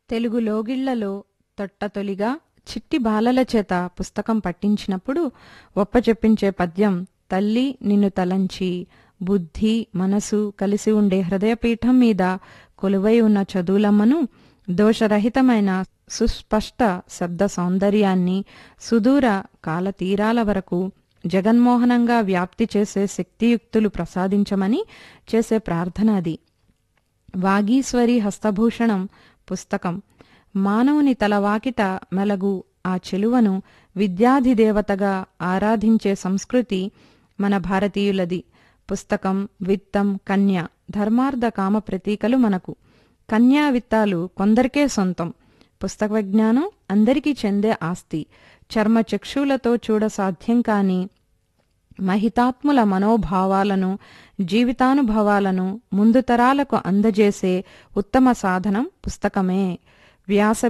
తెలుగు లోగిళ్లలో తొట్టతొలిగా చిట్టి బాలల చేత పుస్తకం పట్టించినప్పుడు ఒప్పచెప్పించే పద్యం తల్లి నిన్ను తలంచి బుద్ధి మనసు కలిసి ఉండే హృదయపీఠం మీద కొలువై ఉన్న చదువులమ్మను దోషరహితమైన సుస్పష్ట శబ్ద సౌందర్యాన్ని సుదూర కాలతీరాల వరకు జగన్మోహనంగా వ్యాప్తి చేసే శక్తియుక్తులు ప్రసాదించమని చేసే ప్రార్థన అది వాగీశ్వరి హస్తభూషణం పుస్తకం మానవుని తలవాకిట మెలగు ఆ చెలువను విద్యాధిదేవతగా ఆరాధించే సంస్కృతి మన భారతీయులది పుస్తకం విత్తం కన్య ధర్మార్థ కామ ప్రతీకలు మనకు కన్యా విత్తాలు కొందరికే సొంతం పుస్తక విజ్ఞానం అందరికీ చెందే ఆస్తి చర్మ చక్షులతో చూడ సాధ్యం కాని మహితాత్ముల మనోభావాలను జీవితానుభవాలను ముందు తరాలకు అందజేసే ఉత్తమ సాధనం పుస్తకమే వ్యాస